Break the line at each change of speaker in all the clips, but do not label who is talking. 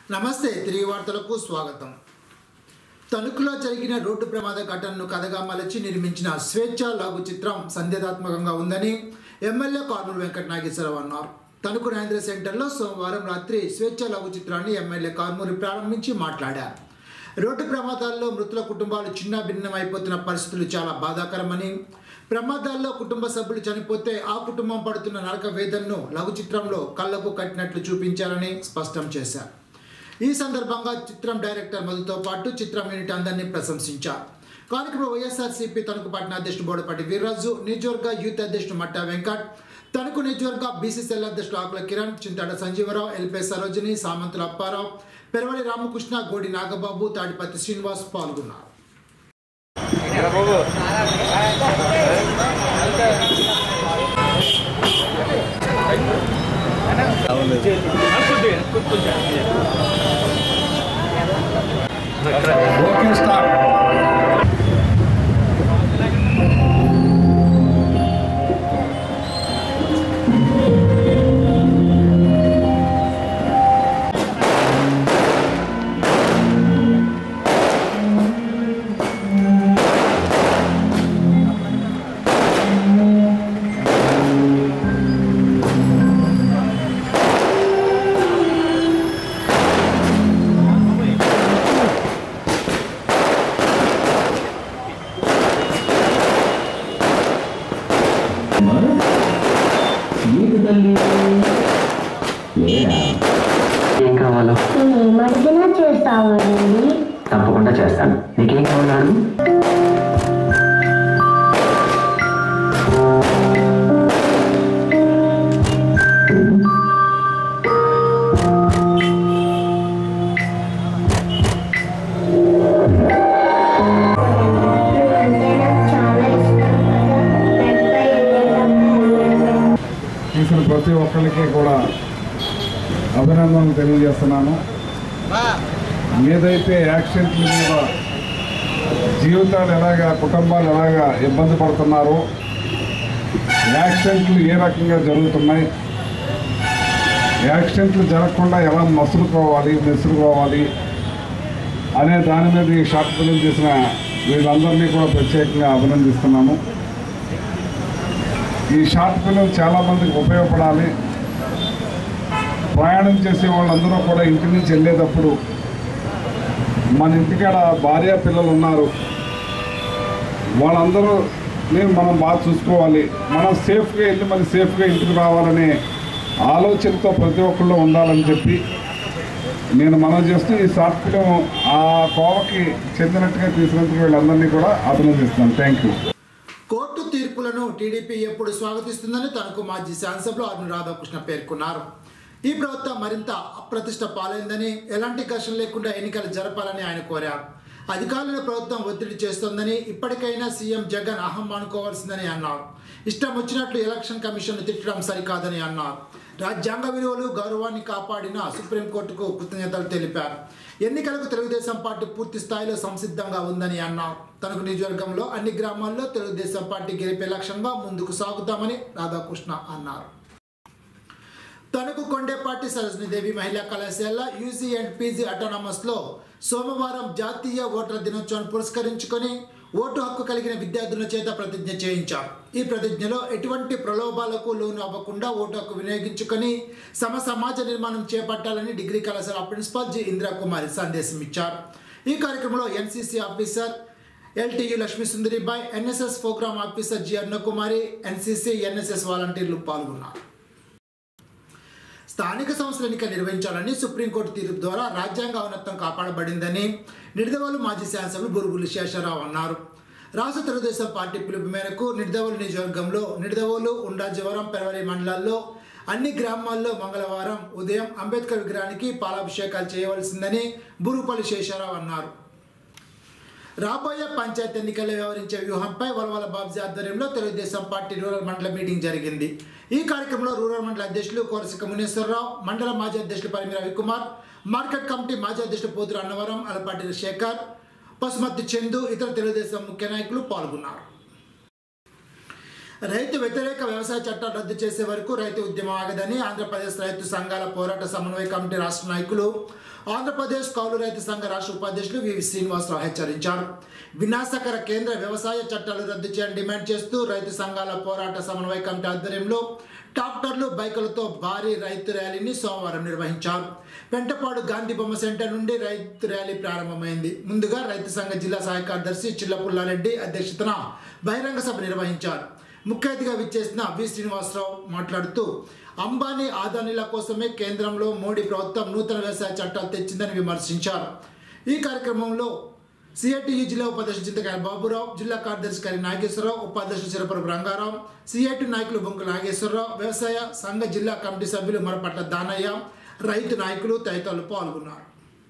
నమస్తే తిరిగి వార్తలకు స్వాగతం తణుకులో జరిగిన రోడ్డు ప్రమాద ఘటనను కథగా మలచి నిర్మించిన స్వేచ్ఛ లఘు చిత్రం సందేహాత్మకంగా ఉందని ఎమ్మెల్యే కార్నూలు వెంకట నాగేశ్వరరావు అన్నారు తణుకు నరేంద్ర సెంటర్లో సోమవారం రాత్రి స్వేచ్ఛ లఘు చిత్రాన్ని ఎమ్మెల్యే కార్నూలు ప్రారంభించి మాట్లాడారు రోడ్డు ప్రమాదాల్లో మృతుల కుటుంబాలు చిన్న భిన్నమైపోతున్న పరిస్థితులు చాలా బాధాకరమని ప్రమాదాల్లో కుటుంబ సభ్యులు చనిపోతే ఆ కుటుంబం పడుతున్న నరక వేదనను లఘు చిత్రంలో కళ్ళకు కట్టినట్లు చూపించారని స్పష్టం చేశారు ఈ సందర్భంగా చిత్రం డైరెక్టర్ మధుతో పాటు చిత్రం యూనిట్ అందరినీ ప్రశంసించారు కార్యక్రమంలో వైఎస్ఆర్సీపీ తణుకు పట్టణ అధ్యక్షుడు బోడపాటి వీర్రాజు నియోజకవర్గ యూత్ అధ్యక్షుడు మట్టా వెంకట్ తణుకు నియోజకవర్గ బీసీసీఎల్ అధ్యక్షుడు ఆకుల కిరణ్ చింతాడ సంజీవరావు ఎల్పే సరోజిని సామంతుల అప్పారావు పెరవలి రామకృష్ణ గోడి నాగబాబు తాడిపత్రి శ్రీనివాస్ పాల్గొన్నారు
ఓకే స్టార్
నీకు తల్లి లేరా ఏం కావాలో
ఈ మధ్యన చేస్తామండి
తప్పకుండా చేస్తాను నీకేం కావాలో అడుగు
అంటే నాకు చాలా ఇష్టం కదా పెద్ద వెళ్ళడం
చేసిన ప్రతి ఒక్కరికి కూడా అభినందనలు తెలియజేస్తున్నాను ఏదైతే యాక్సిడెంట్ల మీద జీవితాలు ఎలాగా కుటుంబాలు ఎలాగా ఇబ్బంది పడుతున్నారో యాక్సిడెంట్లు ఏ రకంగా జరుగుతున్నాయి యాక్సిడెంట్లు జరగకుండా ఎలా మసులుకోవాలి మెసులుకోవాలి అనే దాని మీద ఈ షార్ట్ ఫిలిం చేసిన వీళ్ళందరినీ కూడా ప్రత్యేకంగా అభినందిస్తున్నాను ఈ షార్ట్ ఫిలిం చాలా మందికి ఉపయోగపడాలి ప్రయాణం చేసే వాళ్ళందరూ కూడా ఇంటి నుంచి వెళ్ళేటప్పుడు మన ఇంటికాడ భార్య పిల్లలు ఉన్నారు వాళ్ళందరూ మనం బాగా చూసుకోవాలి మనం సేఫ్గా వెళ్ళి మళ్ళీ సేఫ్గా ఇంటికి రావాలనే ఆలోచనతో ప్రతి ఒక్కళ్ళు ఉండాలని చెప్పి నేను మనం చేస్తూ ఈ షార్ట్ ఫిలిం ఆ కోవకి చెందినట్టుగా తీసినందుకు వీళ్ళందరినీ కూడా అభినందిస్తున్నాను థ్యాంక్ యూ
కోర్టు తీర్పులను టీడీపీ ఎప్పుడు స్వాగతిస్తుందని తనకు మాజీ శాసనసభలో అరుణ్ రాధాకృష్ణ పేర్కొన్నారు ఈ ప్రభుత్వం మరింత అప్రతిష్ట పాలైందని ఎలాంటి ఘర్షణ లేకుండా ఎన్నికలు జరపాలని ఆయన కోరారు అధికారులను ప్రభుత్వం ఒత్తిడి చేస్తోందని ఇప్పటికైనా సీఎం జగన్ అహం అనుకోవాల్సిందని అన్నారు ఇష్టం వచ్చినట్లు ఎలక్షన్ కమిషన్ తిట్టడం సరికాదని అన్నారు రాజ్యాంగ విలువలు గౌరవాన్ని కాపాడిన సుప్రీంకోర్టుకు కృతజ్ఞతలు తెలిపారు ఎన్నికలకు తెలుగుదేశం పార్టీ పూర్తి స్థాయిలో సంసిద్ధంగా ఉందని అన్నారు తనకు నియోజకవర్గంలో అన్ని గ్రామాల్లో తెలుగుదేశం పార్టీ గెలిపే లక్ష్యంగా ముందుకు సాగుతామని రాధాకృష్ణ అన్నారు తణుకు కొండేపాటి సరోజినీదేవి మహిళా కళాశాల యూజీ అండ్ పీజీ అటానమస్లో సోమవారం జాతీయ ఓటర్ల దినోత్సవాన్ని పురస్కరించుకొని ఓటు హక్కు కలిగిన విద్యార్థుల చేత ప్రతిజ్ఞ చేయించారు ఈ ప్రతిజ్ఞలో ఎటువంటి ప్రలోభాలకు లోను అవ్వకుండా ఓటు హక్కు వినియోగించుకొని సమ సమాజ నిర్మాణం చేపట్టాలని డిగ్రీ కళాశాల ప్రిన్సిపాల్ జి ఇందిరాకుమారి సందేశం ఇచ్చారు ఈ కార్యక్రమంలో ఎన్సీసీ ఆఫీసర్ ఎల్టీయు Lakshmi Sundaribai NSS programme officer G Annakumari NCC NSS వాలంటీర్లు పాల్గొన్నారు స్థానిక సంస్థల ఎన్నికలు నిర్వహించాలని సుప్రీంకోర్టు తీర్పు ద్వారా రాజ్యాంగ ఔన్నత్యం కాపాడబడిందని నిడదవోలు మాజీ శాసనసభ్యులు బురుగులు శేషారావు అన్నారు రాష్ట్ర తెలుగుదేశం పార్టీ పిలుపు మేరకు నిడదవోలు నియోజకవర్గంలో నిడదవోలు ఉండాజవరం పెరవలి మండలాల్లో అన్ని గ్రామాల్లో మంగళవారం ఉదయం అంబేద్కర్ విగ్రహానికి పాలాభిషేకాలు చేయవలసిందని బురుగుపల్లి శేషారావు అన్నారు రాబోయే పంచాయతీ ఎన్నికల్లో వ్యవహరించే వ్యూహంపై వలవల బాబ్జీ ఆధ్వర్యంలో తెలుగుదేశం పార్టీ రూరల్ మండల మీటింగ్ జరిగింది ఈ కార్యక్రమంలో రూరల్ మండల అధ్యక్షులు కోరసిక మునేశ్వరరావు మండల మాజీ అధ్యక్షులు పరిమి రవికుమార్ మార్కెట్ కమిటీ మాజీ అధ్యక్షులు పోతురు అన్నవరం అలపాటి శేఖర్ పసుమర్తి చందు ఇతర తెలుగుదేశం ముఖ్య నాయకులు పాల్గొన్నారు రైతు వ్యతిరేక వ్యవసాయ చట్టాలు రద్దు చేసే వరకు రైతు ఉద్యమం ఆగదని ఆంధ్రప్రదేశ్ రైతు సంఘాల పోరాట సమన్వయ కమిటీ రాష్ట్ర నాయకులు ఆంధ్రప్రదేశ్ కౌలు రైతు సంఘ రాష్ట్ర ఉపాధ్యక్షులు వివి శ్రీనివాసరావు హెచ్చరించారు వినాశకర కేంద్ర వ్యవసాయ చట్టాలు రద్దు చేయాలని డిమాండ్ చేస్తూ రైతు సంఘాల పోరాట సమన్వయ కమిటీ ఆధ్వర్యంలో ట్రాక్టర్లు బైకులతో భారీ రైతు ర్యాలీని సోమవారం నిర్వహించారు పెంటపాడు గాంధీ బొమ్మ సెంటర్ నుండి రైతు ర్యాలీ ప్రారంభమైంది ముందుగా రైతు సంఘ జిల్లా సహాయ కార్యదర్శి చిల్లపుల్లారెడ్డి అధ్యక్షతన బహిరంగ సభ నిర్వహించారు ముఖ్య అతిథిగా విచ్చేసిన వి శ్రీనివాసరావు మాట్లాడుతూ అంబానీ ఆదానీల కోసమే కేంద్రంలో మోడీ ప్రభుత్వం నూతన వ్యవసాయ చట్టాలు తెచ్చిందని విమర్శించారు ఈ కార్యక్రమంలో సిఐటియు జిల్లా ఉపాధ్యక్షుడు చింతకాయ బాబురావు జిల్లా కార్యదర్శి కరి నాగేశ్వరరావు ఉపాధ్యక్షుడు చిరపరపు రంగారావు సిఐటి నాయకులు బొంకు నాగేశ్వరరావు వ్యవసాయ సంఘ జిల్లా కమిటీ సభ్యులు మరపట్ల దానయ్య రైతు నాయకులు తదితరులు పాల్గొన్నారు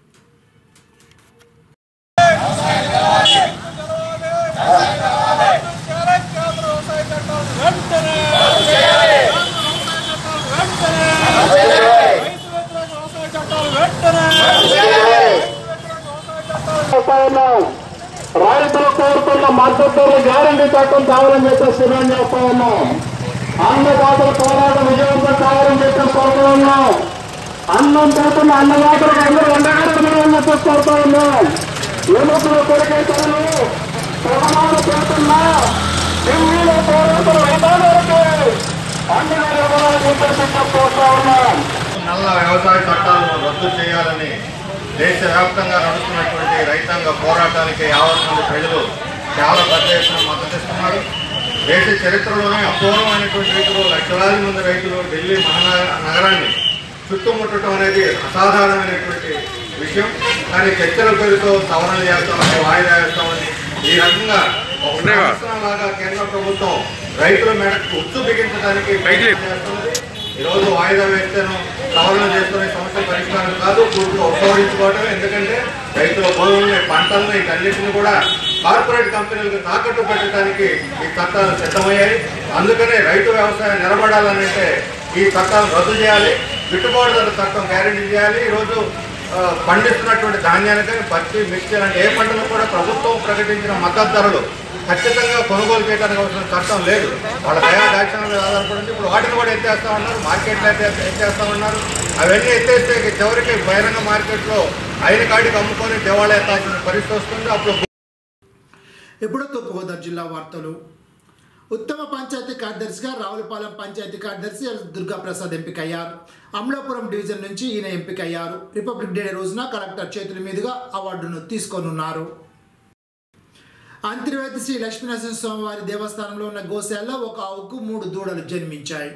ఉన్నాం రైతులు కోరుతున్న మద్దతు గ్యారంటీ చట్టం కావాలని చెప్పేసి డిమాండ్ చేస్తా ఉన్నాం అన్నదాతల పోరాటం విజయవంతం కావాలని చెప్పేసి కోరుతూ ఉన్నాం అన్నం పోతున్న అన్నదాతలకు అందరూ ఉండగలమని చెప్పేసి కోరుతూ ఉన్నాం ఎముకలు కొరికే తరలు ప్రమాణాలు పెడుతున్న ఢిల్లీలో పోరాటం రైతాంగానికి అండగా ఇవ్వాలని చెప్పేసి కోరుతూ ఉన్నాం
నల్ల వ్యవసాయ చట్టాలను రద్దు చేయాలని దేశవ్యాప్తంగా నడుస్తున్నటువంటి రైతాంగ పోరాటానికి యావత్ మంది ప్రజలు చాలా పెద్ద ఎత్తున మద్దతిస్తున్నారు దేశ చరిత్రలోనే అపూర్వమైనటువంటి రీతిలో లక్షలాది మంది రైతులు ఢిల్లీ మహానగ నగరాన్ని చుట్టుముట్టడం అనేది అసాధారణమైనటువంటి విషయం కానీ చర్చల పేరుతో సవరణ చేస్తామని వాయిదా వేస్తామని ఈ రకంగా ఒక సంవత్సరం లాగా కేంద్ర ప్రభుత్వం రైతుల మేరకు ఉచ్చు బిగించడానికి ప్రయత్నం చేస్తున్నది ఈ రోజు వాయిదా వేస్తేనో సవరణ చేసుకునే సమస్య పరిష్కారం కాదు పూర్తిగా ఉపయోగించుకోవటం ఎందుకంటే రైతుల భూముల్ని పంటల్ని వీటన్నిటిని కూడా కార్పొరేట్ కంపెనీలకు తాకట్టు పెట్టడానికి ఈ చట్టాలు సిద్ధమయ్యాయి అందుకనే రైతు వ్యవసాయం నిలబడాలనంటే ఈ చట్టాలను రద్దు చేయాలి గిట్టుబాటు ధర చట్టం గ్యారెంటీ చేయాలి ఈరోజు ఆ, పండిస్తున్నటువంటి ధాన్యానికి పత్తి మిర్చి లాంటి ఏ పంటను కూడా ప్రభుత్వం ప్రకటించిన మద్దతు ధరలు ఖచ్చితంగా కొనుగోలు చేయడానికి అవసరం చట్టం లేదు వాళ్ళ దయా దాక్షణ మీద ఆధారపడింది ఇప్పుడు వాటిని కూడా ఎత్తేస్తా ఉన్నారు మార్కెట్లో ఎత్తే ఎత్తేస్తా ఉన్నారు అవన్నీ ఎత్తేస్తే ఇక చివరికి బహిరంగ మార్కెట్లో అయిన కాడికి అమ్ముకొని దివాళా ఎత్తాల్సిన పరిస్థితి వస్తుంది అప్పుడు
ఇప్పుడు తూర్పుగోదావరి జిల్లా వార్తలు ఉత్తమ పంచాయతీ కార్యదర్శిగా రావులపాలెం పంచాయతీ కార్యదర్శి ఎల్ దుర్గాప్రసాద్ ఎంపికయ్యారు అమలాపురం డివిజన్ నుంచి ఈయన ఎంపికయ్యారు రిపబ్లిక్ డే రోజున కలెక్టర్ చేతుల మీదుగా అవార్డును తీసుకోనున్నారు అంతర్వేది శ్రీ లక్ష్మీనరసింహ స్వామివారి దేవస్థానంలో ఉన్న గోశాలలో ఒక ఆవుకు మూడు దూడలు జన్మించాయి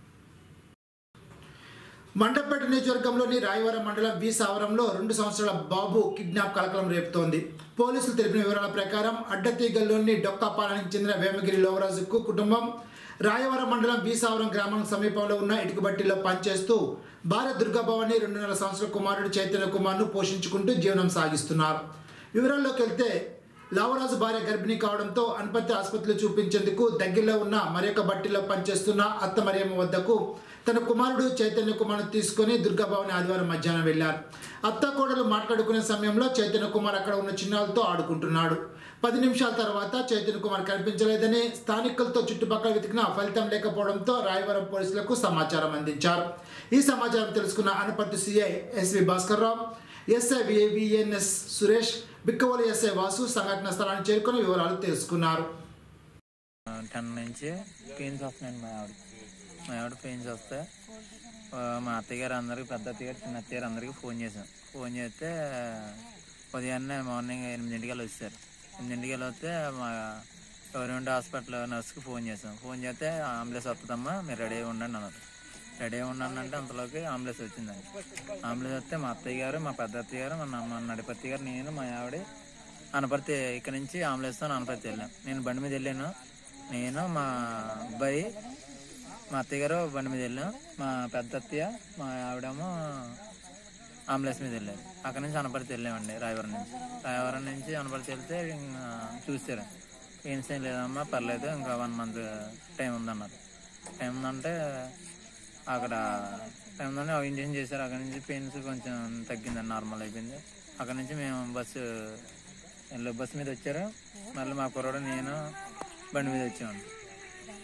మండపేట నియోజకవర్గంలోని రాయవరం మండలం వి సావరంలో రెండు సంవత్సరాల బాబు కిడ్నాప్ కలకలం రేపుతోంది పోలీసులు తెలిపిన వివరాల ప్రకారం అడ్డతీగల్లోని డొక్కాపాలనికి చెందిన వేమగిరి లోవరాజుకు కుటుంబం రాయవరం మండలం వి సావరం గ్రామం సమీపంలో ఉన్న ఇటుకబట్టిలో పనిచేస్తూ భార్య దుర్గాభవాని రెండున్నర సంవత్సరాల కుమారుడు చైతన్య కుమార్ను పోషించుకుంటూ జీవనం సాగిస్తున్నారు వివరాల్లోకి వెళ్తే లావరాజు భార్య గర్భిణీ కావడంతో అనుపత్తి ఆసుపత్రిలో చూపించేందుకు దగ్గరలో ఉన్న మరొక బట్టిలో పనిచేస్తున్న అత్త మరియమ్మ వద్దకు తన కుమారుడు చైతన్య కుమార్ను తీసుకొని దుర్గాభవని ఆదివారం మధ్యాహ్నం వెళ్లారు అత్త కోడలు మాట్లాడుకునే సమయంలో చైతన్య కుమార్ అక్కడ ఉన్న చిన్నాలతో ఆడుకుంటున్నాడు పది నిమిషాల తర్వాత చైతన్య కుమార్ కనిపించలేదని స్థానికులతో చుట్టుపక్కల వెతికినా ఫలితం లేకపోవడంతో రాయవరం పోలీసులకు సమాచారం అందించారు ఈ సమాచారం తెలుసుకున్న Anaparthi CI SV Bhaskar Rao SI VNS Suresh Bikkavolu SI Vasu సంఘటన స్థలానికి చేరుకుని వివరాలు తెలుసుకున్నారు
టెన్ నుంచి పెయిన్స్ వస్తున్నాయండి మా ఆవిడ మా ఆవిడ పెయిన్స్ వస్తే ఆ, మా అత్తయ్య గారు అందరికి పెద్ద అత్తయ్య గారు చిన్న అత్తయ్య గారు అందరికి ఫోన్ చేశాం ఫోన్ చేస్తే ఉదయాన్నే మార్నింగ్ ఎనిమిదింటికి వెళ్ళి వచ్చారు ఎనిమిదింటికి వెళ్ళి వస్తే మా గవర్నమెంట్ హాస్పిటల్ నర్స్కి ఫోన్ చేసాం ఫోన్ చేస్తే అంబులెన్స్ వస్తుందమ్మా మీరు రెడీ అయి ఉండండి అన్నారు రెడీ అయి ఉండండి అంటే అంతలోకి అంబులెన్స్ వచ్చిందండి అంబులెన్స్ వస్తే మా అత్తయ్య గారు మా పెద్ద అత్తయ్య గారు మా మా నడిపత్తి గారు నేను మా ఆవిడ అనపర్తి ఇక్కడ నుంచి ఆంబులెన్స్తో అనపర్తి వెళ్ళాం నేను బండి మీద వెళ్ళాను నేను మా అబ్బాయి మా అత్తయ్య గారు బండి మీద వెళ్ళాం మా పెద్ద అత్తయ్య మా ఆవిడేమో అంబులెన్స్ మీద వెళ్ళారు అక్కడ నుంచి అనపర్తి వెళ్ళామండి రాయవరం నుంచి రాయవరం నుంచి అనపర్తి వెళ్తే ఇంకా చూసారు ఏం సేమ్ లేదమ్మా పర్లేదు ఇంకా వన్ మంత్ టైం ఉందన్నారు టైం ఉందంటే అక్కడ టైం ఉందని ఇంజక్షన్ చేశారు అక్కడ నుంచి పెయిన్స్ కొంచెం తగ్గిందండి నార్మల్ అయిపోయింది అక్కడ నుంచి మేము బస్సు వెళ్ళి బస్సు మీద వచ్చారు మళ్ళీ మా కుర్రోడు నేను బండి మీద వచ్చామండి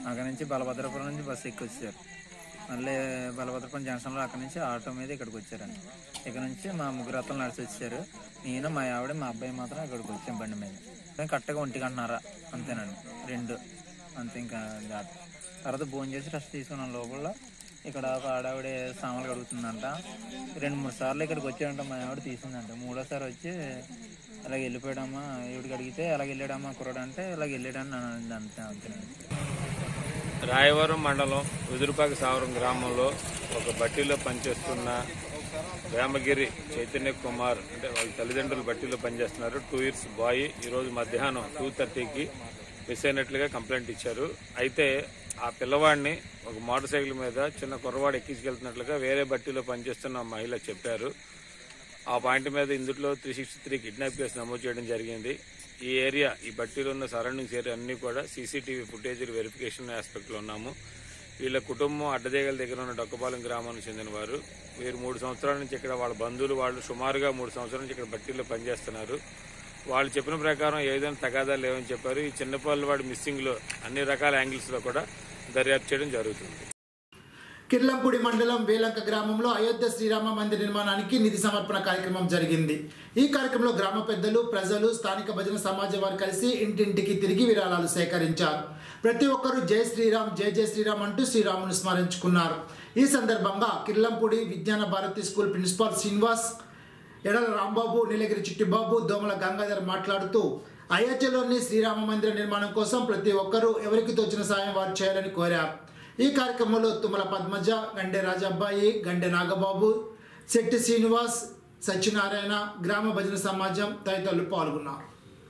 అక్కడ నుంచి బలభద్రపురం నుంచి బస్సు ఎక్కి వచ్చారు మళ్ళీ బలభద్రపురం జంక్షన్లో అక్కడ నుంచి ఆటో మీద ఇక్కడికి వచ్చారండి ఇక్కడ నుంచి మా ముగ్గురు అత్తలు నడిచి వచ్చారు నేను మా ఆవిడ మా అబ్బాయి మాత్రం ఇక్కడికి వచ్చాం బండి మీద కానీ కరెక్ట్గా ఒంటి గంటన్నర అంతేనండి రెండు అంతే ఇంకా దాటి తర్వాత భోజనం చేసి రెస్ట్ తీసుకున్నాం లోపల ఇక్కడ ఒక ఆడావిడ సామాన్లు కడుగుతుందంట రెండు మూడు సార్లు ఇక్కడికి వచ్చాడంట మా ఆవిడ తీసిందంట మూడోసారి వచ్చి ఇలాగ వెళ్ళిపోయాడమ్మా ఈవిడికి అడిగితే ఎలాగ వెళ్ళాడమ్మా కుర్రాడు అంటే ఇలాగ వెళ్ళాడని నన్ను అంతే అంతేనండి
రాయవరం మండలం ఉదురుపాక సావరం గ్రామంలో ఒక బట్టీలో పనిచేస్తున్న వేమగిరి చైతన్య కుమార్ అంటే వాళ్ళ తల్లిదండ్రులు బట్టీలో పనిచేస్తున్నారు టూ ఇయర్స్ బాయ్ ఈరోజు మధ్యాహ్నం టూ థర్టీకి మిస్ అయినట్లుగా కంప్లైంట్ ఇచ్చారు అయితే ఆ పిల్లవాడిని ఒక మోటార్ సైకిల్ మీద చిన్న కుర్రవాడు ఎక్కించుకెళ్తున్నట్లుగా వేరే బట్టీలో పనిచేస్తున్న మహిళ చెప్పారు ఆ పాయింట్ మీద ఇందులో three sixty three kidnap case నమోదు చేయడం జరిగింది ఈ ఏరియా ఈ బట్టీలో ఉన్న సరౌండింగ్స్ ఏరియా అన్ని కూడా సీసీటీవీ ఫుటేజ్ వెరిఫికేషన్ ఆస్పెక్ట్లో ఉన్నాము వీళ్ళ కుటుంబం అడ్డదేగల దగ్గర ఉన్న డొక్కపాలెం గ్రామానికి చెందిన వారు వీరు మూడు సంవత్సరాల నుంచి ఇక్కడ వాళ్ళ బంధువులు వాళ్ళు సుమారుగా మూడు సంవత్సరాల నుంచి ఇక్కడ బట్టీలో పనిచేస్తున్నారు వాళ్ళు చెప్పిన ప్రకారం ఏదైనా తగాదాలు లేవని చెప్పారు ఈ చిన్నపాళ్ళు వాడి మిస్సింగ్లో అన్ని రకాల యాంగిల్స్లో కూడా దర్యాప్తు చేయడం జరుగుతుంది
కిర్లంపూడి మండలం వేలంక గ్రామంలో అయోధ్య శ్రీరామ మందిర నిర్మాణానికి నిధి సమర్పణ కార్యక్రమం జరిగింది ఈ కార్యక్రమంలో గ్రామ పెద్దలు ప్రజలు స్థానిక భజన సమాజం వారు కలిసి ఇంటింటికి తిరిగి విరాళాలు సేకరించారు ప్రతి ఒక్కరూ జై శ్రీరామ్ జై జై శ్రీరామ్ అంటూ శ్రీరామును స్మరించుకున్నారు ఈ సందర్భంగా కిర్లంపూడి విజ్ఞాన భారతి స్కూల్ ప్రిన్సిపాల్ శ్రీనివాస్ ఎడల రాంబాబు నీలగిరి చిట్టిబాబు దోమల గంగాధర్ మాట్లాడుతూ అయోధ్యలోని శ్రీరామ మందిర నిర్మాణం కోసం ప్రతి ఒక్కరూ ఎవరికి తోచిన సాయం వారు చేయాలని కోరారు ఈ కార్యక్రమంలో తుమ్మల పద్మజ గండె రాజబ్బాయి గండె నాగబాబు శెట్టి శ్రీనివాస్ సత్యనారాయణ గ్రామ భజన సమాజం తదితరులు పాల్గొన్నారు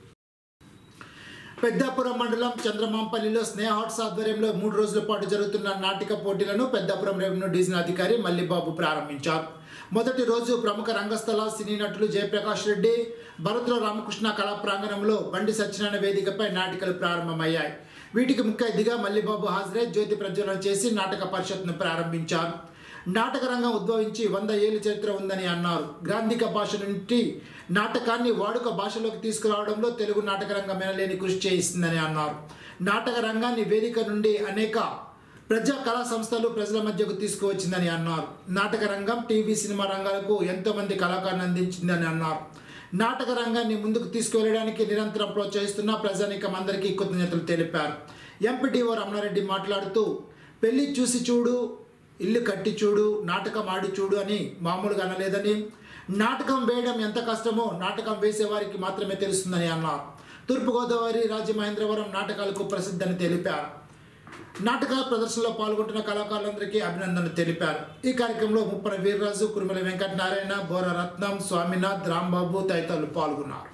పెద్దాపురం మండలం చంద్రమాంపల్లిలో స్నేహ హాట్స్ ఆధ్వర్యంలో మూడు రోజుల పాటు జరుగుతున్న నాటిక పోటీలను పెద్దాపురం రెవెన్యూ డివిజన్ అధికారి మల్లిబాబు ప్రారంభించారు మొదటి రోజు ప్రముఖ రంగస్థల సినీ నటులు జయప్రకాష్ రెడ్డి భరత్లో రామకృష్ణ కళా ప్రాంగణంలో బండి సత్యనారాయణ వేదికపై నాటికలు ప్రారంభమయ్యాయి వీటికి ముఖ్య అతిథిగా మల్లిబాబు హాజరై జ్యోతి ప్రజ్వలన చేసి నాటక పరిషత్ను ప్రారంభించారు నాటక రంగం ఉద్భవించి వంద ఏళ్ళ చరిత్ర ఉందని అన్నారు గ్రాంధిక భాష నుండి నాటకాన్ని వాడుక భాషలోకి తీసుకురావడంలో తెలుగు నాటక రంగం ఎనలేని కృషి చేయిస్తుందని అన్నారు నాటక రంగాన్ని వేదిక నుండి అనేక ప్రజా కళా సంస్థలు ప్రజల మధ్యకు తీసుకువచ్చిందని అన్నారు నాటక రంగం టీవీ సినిమా రంగాలకు ఎంతో మంది కళాకారులను అందించిందని అన్నారు నాటక రంగాన్ని ముందుకు తీసుకువెళ్ళడానికి నిరంతరం ప్రోత్సహిస్తున్న ప్రజానీకం అందరికీ కృతజ్ఞతలు తెలిపారు ఎంపీడీఓ రమణారెడ్డి మాట్లాడుతూ పెళ్లి చూసి చూడు ఇల్లు కట్టి చూడు నాటకం ఆడి చూడు అని మామూలుగా అనలేదని నాటకం వేయడం ఎంత కష్టమో నాటకం వేసేవారికి మాత్రమే తెలుస్తుందని అన్నారు తూర్పుగోదావరి రాజమహేంద్రవరం నాటకాలకు ప్రసిద్ధని తెలిపారు నాటక ప్రదర్శనలో పాల్గొంటున్న కళాకారులందరికీ అభినందనలు తెలిపారు ఈ కార్యక్రమంలో ముప్పన వీర్రాజు కురుమల వెంకటనారాయణ బోర రత్నం స్వామినాథ్ రాంబాబు తదితరులు పాల్గొన్నారు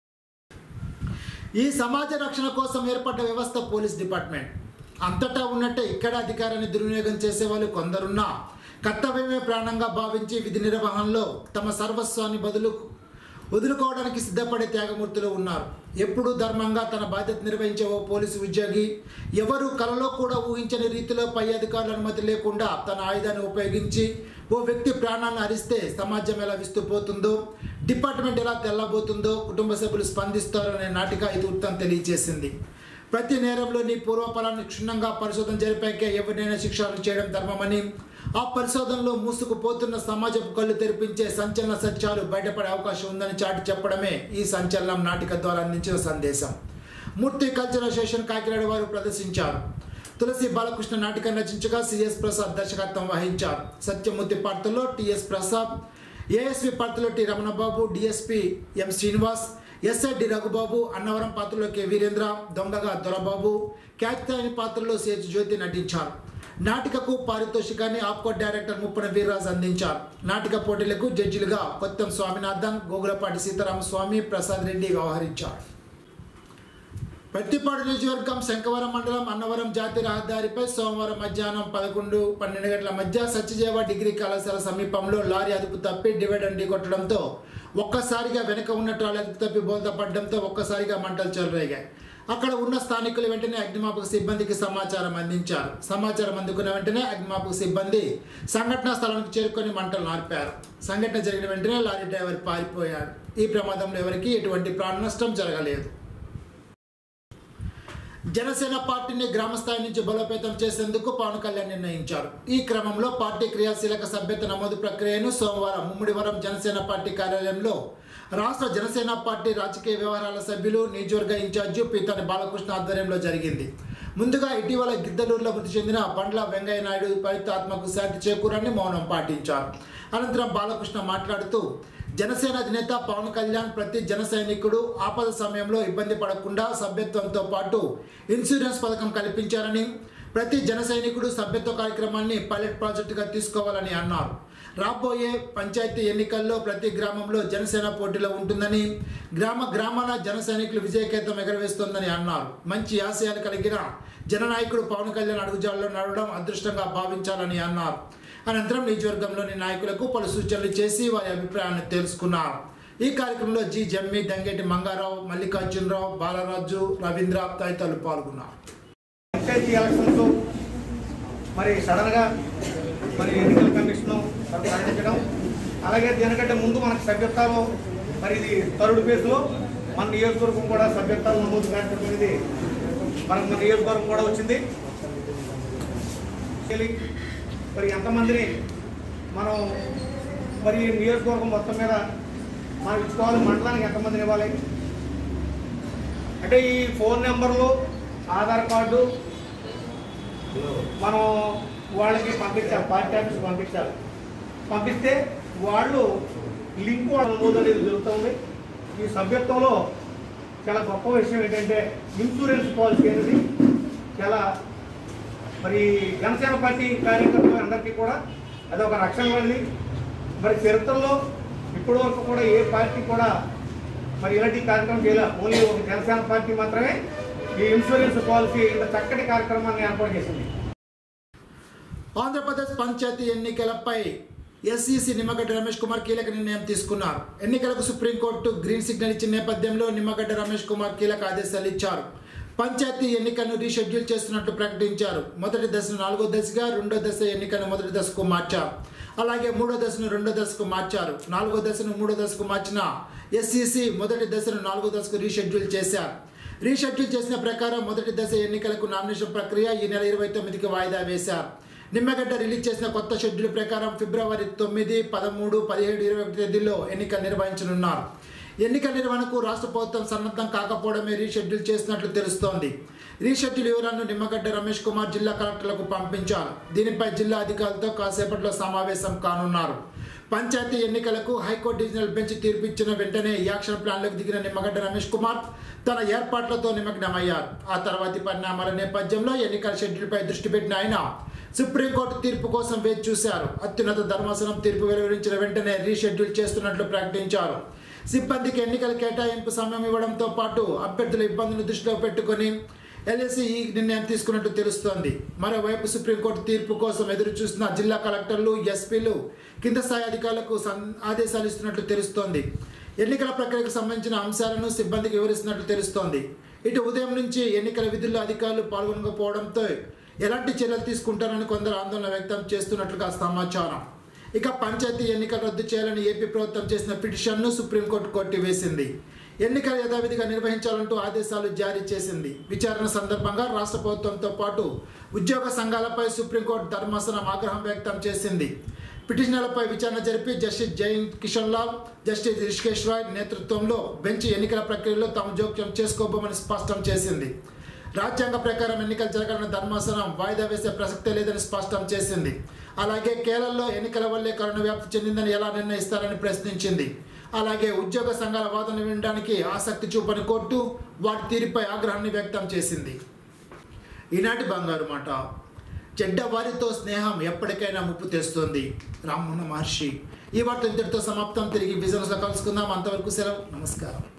ఈ సమాజ రక్షణ కోసం ఏర్పడ్డ వ్యవస్థ పోలీస్ డిపార్ట్మెంట్ అంతటా ఉన్నట్టే ఇక్కడ అధికారాన్ని దుర్వినియోగం చేసే వాళ్ళు కొందరున్నా కర్తవ్యమే ప్రాణంగా భావించి విధి నిర్వహణలో తమ సర్వస్వాన్ని బదులు వదులుకోవడానికి సిద్ధపడే త్యాగమూర్తులు ఉన్నారు ఎప్పుడూ ధర్మంగా తన బాధ్యత నిర్వహించే ఓ పోలీసు ఉద్యోగి ఎవరు కలలో కూడా ఊహించని రీతిలో పై అధికారుల అనుమతి లేకుండా తన ఆయుధాన్ని ఉపయోగించి ఓ వ్యక్తి ప్రాణాలను హరిస్తే సమాజం ఎలా విస్తుపోతుందో డిపార్ట్మెంట్ ఎలా తెల్లబోతుందో కుటుంబ సభ్యులు స్పందిస్తారో అనే నాటిక ఇతివృత్తం తెలియజేసింది ప్రతి నేరంలోని పూర్వఫలాన్ని క్షుణ్ణంగా పరిశోధన జరిపాకే ఎవరినైనా శిక్షలు చేయడం ధర్మమని ఆ పరిశోధనలో మూసుకుపోతున్న సమాజపు కళ్ళు తెరిపించే సంచలన సత్యాలు బయటపడే అవకాశం ఉందని చాటి చెప్పడమే ఈ సంచలనం నాటిక ద్వారా అందించిన సందేశం మూర్తి కల్చరల్ అసోసియేషన్ కాకినాడ వారు ప్రదర్శించారు తులసి బాలకృష్ణ నాటికం రచించగా సిఎస్ ప్రసాద్ దర్శకత్వం వహించారు సత్యమూర్తి పాత్రలో టిఎస్ ప్రసాద్ ఏఎస్పి పాత్రలో T Ramanababu DSP M Srinivas SI D Raghubabu Annavaram పాత్రలో కె వీరేంద్ర దొంగగా దొరబాబు క్యాక్తాయని పాత్రలో సేతు జ్యోతి నటించారు నాటికకు పారితోషికాన్ని ఆప్కోట్ డైరెక్టర్ ముప్పన వీర్రాజు అందించారు నాటిక పోటీలకు జడ్జిలుగా కొత్తం స్వామినాథన్ గోగులపాటి సీతారామ స్వామి ప్రసాద్ రెడ్డి వ్యవహరించారు ప్రతిపాడు నియోజకవర్గం శంకవరం మండలం అన్నవరం జాతీయ రహదారిపై సోమవారం మధ్యాహ్నం పదకొండు పన్నెండు గంటల మధ్య సత్యజేవ డిగ్రీ కళాశాల సమీపంలో లారీ అదుపు తప్పి డివైడర్ ఢీకొట్టడంతో ఒక్కసారిగా వెనుక ఉన్న ట్రాలీ అదుపు తప్పి బోల్తపడడంతో ఒక్కసారిగా మంటలు చెలరేగాయి అక్కడ ఉన్న స్థానికులు వెంటనే అగ్నిమాపక సిబ్బందికి సమాచారం అందించారు సమాచారం అందుకున్న వెంటనే అగ్నిమాపక సిబ్బంది సంఘటనా స్థలానికి చేరుకొని మంటలు నార్పారు సంఘటన జరిగిన వెంటనే లారీ డ్రైవర్ పారిపోయాడు ఈ ప్రమాదంలో ఎవరికీ ఎటువంటి ప్రాణ నష్టం జరగలేదు జనసేన పార్టీని గ్రామ స్థాయి నుంచి బలోపేతం చేసేందుకు పవన్ కళ్యాణ్ నిర్ణయించారు ఈ క్రమంలో పార్టీ క్రియాశీలక సభ్యత నమోదు ప్రక్రియను సోమవారం ముమ్మిడివరం జనసేన పార్టీ కార్యాలయంలో రాష్ట్ర జనసేన పార్టీ రాజకీయ వ్యవహారాల సభ్యులు నియోజకవర్గ ఇన్ఛార్జి పీతాని బాలకృష్ణ ఆధ్వర్యంలో జరిగింది ముందుగా ఇటీవల గిద్దలూరులో మృతి చెందిన బండ్ల వెంకయ్య నాయుడు పవిత్రాత్మకు శాంతి చేకూరని మౌనం పాటించారు అనంతరం బాలకృష్ణ మాట్లాడుతూ జనసేన అధినేత పవన్ కళ్యాణ్ ప్రతి జన సైనికుడు ఆపద సమయంలో ఇబ్బంది పడకుండా సభ్యత్వంతో పాటు ఇన్సూరెన్స్ పథకం కల్పించారని ప్రతి జన సైనికుడు సభ్యత్వ కార్యక్రమాన్ని పైలట్ ప్రాజెక్టుగా తీసుకోవాలని అన్నారు రాబోయే పంచాయతీ ఎన్నికల్లో ప్రతి గ్రామంలో జనసేన పోటీలో ఉంటుందని గ్రామ గ్రామాల జన సైనికులు విజయకేతం ఎగరవేస్తోందని అన్నారు మంచి ఆశయాలు కలిగిన జననాయకుడు పవన్ కళ్యాణ్ అడుగుజాడలో నడవడం అదృష్టంగా భావించాలని అన్నారు అనంతరం నియోజకవర్గంలోని నాయకులకు పలు సూచనలు చేసి వారి అభిప్రాయాన్ని తెలుసుకున్నారు ఈ కార్యక్రమంలో జి జమ్మి దంగేటి మంగారావు మల్లికార్జునరావు బాలరాజు రవీంద్ర తదితరులు పాల్గొన్నారు
పంచాయతీ ఎలక్షన్స్ మరి సడన్గా మరి ఎన్నికల కమిషన్ ప్రకటించడం అలాగే దీనికంటే ముందు మనకు సభ్యత్వాలు మరి ఇది థర్డ్ ఫేజ్లో మన నియోజకవర్గం కూడా సభ్యత్వాలు నమోదు కార్యక్రమం అనేది మనకు మన నియోజకవర్గం కూడా వచ్చింది తెలియ- మరి ఎంతమందిని మనం మరి ఈ నియోజకవర్గం మొత్తం మీద మనం ఇచ్చుకోవాలి మండలానికి ఎంతమందిని ఇవ్వాలి అంటే ఈ ఫోన్ నెంబర్లు ఆధార్ కార్డు మనం వాళ్ళకి పంపించాలి పార్టీ ఆఫీస్ పంపించాలి పంపిస్తే వాళ్ళు లింక్ వాళ్ళ నమోదు అనేది జరుగుతుంది ఈ సభ్యత్వంలో చాలా గొప్ప విషయం ఏంటంటే ఇన్సూరెన్స్ పాలసీ అనేది చాలా మరి జనసేన పార్టీ కార్యకర్తలు అందరికీ కూడా అది ఒక రక్షణ ఉంది మరి చరిత్రలో ఇప్పటి వరకు కూడా ఏ పార్టీ కూడా మరి ఇలాంటి కార్యక్రమం చేయలేదు ఓన్లీ ఒక జనసేన పార్టీ మాత్రమే ఈ ఇన్సూరెన్స్ పాలసీ ఇంత చక్కటి కార్యక్రమాన్ని ఏర్పాటు చేసింది
ఆంధ్రప్రదేశ్ పంచాయతీ ఎన్నికలపై ఎస్ఈసి నిమ్మగడ్డ రమేష్ కుమార్ కీలక నిర్ణయం తీసుకున్నారు ఎన్నికలకు సుప్రీంకోర్టు గ్రీన్ సిగ్నల్ ఇచ్చిన నేపథ్యంలో నిమ్మగడ్డ రమేష్ కుమార్ కీలక ఆదేశాలు ఇచ్చారు పంచాయతీ ఎన్నికలను రీషెడ్యూల్ చేస్తున్నట్లు ప్రకటించారు మొదటి దశను నాలుగో దశగా రెండో దశ ఎన్నికను మొదటి దశకు మార్చారు అలాగే మూడో దశను రెండో దశకు మార్చారు నాలుగో దశను మూడో దశకు మార్చిన ఎస్ఈసి మొదటి దశను నాలుగో దశకు రీషెడ్యూల్ చేశారు రీషెడ్యూల్ చేసిన ప్రకారం మొదటి దశ ఎన్నికలకు నామినేషన్ ప్రక్రియ ఈ నెల ఇరవై తొమ్మిదికి వాయిదా వేశారు నిమ్మగడ్డ రిలీజ్ చేసిన కొత్త షెడ్యూల్ ప్రకారం ఫిబ్రవరి తొమ్మిది పదమూడు పదిహేడు ఇరవై ఒకటి తేదీల్లో ఎన్నికలు నిర్వహించనున్నారు ఎన్నికల నిర్వహణకు రాష్ట్ర ప్రభుత్వం సన్నద్ధం కాకపోవడమే రీషెడ్యూల్ చేసినట్లు తెలుస్తోంది రీషెడ్యూల్ వివరాలను నిమ్మగడ్డ రమేష్ కుమార్ జిల్లా కలెక్టర్లకు పంపించారు దీనిపై జిల్లా అధికారులతో కాసేపట్లో సమావేశం కానున్నారు పంచాయతీ ఎన్నికలకు హైకోర్టు డివిజనల్ బెంచ్ తీర్పు ఇచ్చిన వెంటనే యాక్షన్ ప్లాన్లోకి దిగిన నిమ్మగడ్డ రమేష్ కుమార్ తన ఏర్పాట్లతో నిమగ్నమయ్యారు ఆ తర్వాతి పరిణామాల నేపథ్యంలో ఎన్నికల షెడ్యూల్పై దృష్టి పెట్టిన ఆయన సుప్రీంకోర్టు తీర్పు కోసం వేచి చూశారు అత్యున్నత ధర్మాసనం తీర్పు వెలువరించిన వెంటనే రీషెడ్యూల్ చేస్తున్నట్లు ప్రకటించారు సిబ్బందికి ఎన్నికల కేటాయింపు సమయం ఇవ్వడంతో పాటు అభ్యర్థుల ఇబ్బందులను దృష్టిలో పెట్టుకొని ఎల్ఎస్సి ఈ నిర్ణయం తీసుకున్నట్టు తెలుస్తోంది మరోవైపు సుప్రీంకోర్టు తీర్పు కోసం ఎదురు చూస్తున్న జిల్లా కలెక్టర్లు ఎస్పీలు కింద స్థాయి అధికారులకు సం- ఆదేశాలు ఇస్తున్నట్లు తెలుస్తోంది ఎన్నికల ప్రక్రియకు సంబంధించిన అంశాలను సిబ్బందికి వివరిస్తున్నట్లు తెలుస్తోంది ఇటు ఉదయం నుంచి ఎన్నికల విధుల్లో అధికారులు పాల్గొనకపోవడంతో ఎలాంటి చర్యలు తీసుకుంటారని కొందరు ఆందోళన వ్యక్తం చేస్తున్నట్లుగా సమాచారం ఇక పంచాయతీ ఎన్నికలు రద్దు చేయాలని ఏపీ ప్రభుత్వం చేసిన పిటిషన్ను సుప్రీంకోర్టు కొట్టివేసింది ఎన్నికలు యథావిధిగా నిర్వహించాలంటూ ఆదేశాలు జారీ చేసింది విచారణ సందర్భంగా రాష్ట్ర ప్రభుత్వంతో పాటు ఉద్యోగ సంఘాలపై సుప్రీంకోర్టు ధర్మాసనం ఆగ్రహం వ్యక్తం చేసింది పిటిషనర్లపై విచారణ జరిపి జస్టిస్ జైన్ కిషన్ లాల్ జస్టిస్ రిషికేష్ రాయ్ నేతృత్వంలో బెంచ్ ఎన్నికల ప్రక్రియలో తాము జోక్యం చేసుకోబోమని స్పష్టం చేసింది రాజ్యాంగ ప్రకారం ఎన్నికలు జరగాలని ధర్మాసనం వాయిదా వేసే ప్రసక్తే లేదని స్పష్టం చేసింది అలాగే కేరళలో ఎన్నికల వల్లే కరోనా వ్యాప్తి చెందిందని ఎలా నిర్ణయిస్తారని ప్రశ్నించింది అలాగే ఉద్యోగ సంఘాల వాదన వినడానికి ఆసక్తి చూపని కోర్టు వాటి తీరుపై ఆగ్రహాన్ని వ్యక్తం చేసింది ఈనాటి బంగారు మాట చెడ్డవారితో స్నేహం ఎప్పటికైనా ముప్పు తెస్తుంది రామ్మోహన మహర్షి ఈ వార్త ఇంతటితో సమాప్తం తిరిగి బిజినెస్లో కలుసుకుందాం అంతవరకు సెలవు నమస్కారం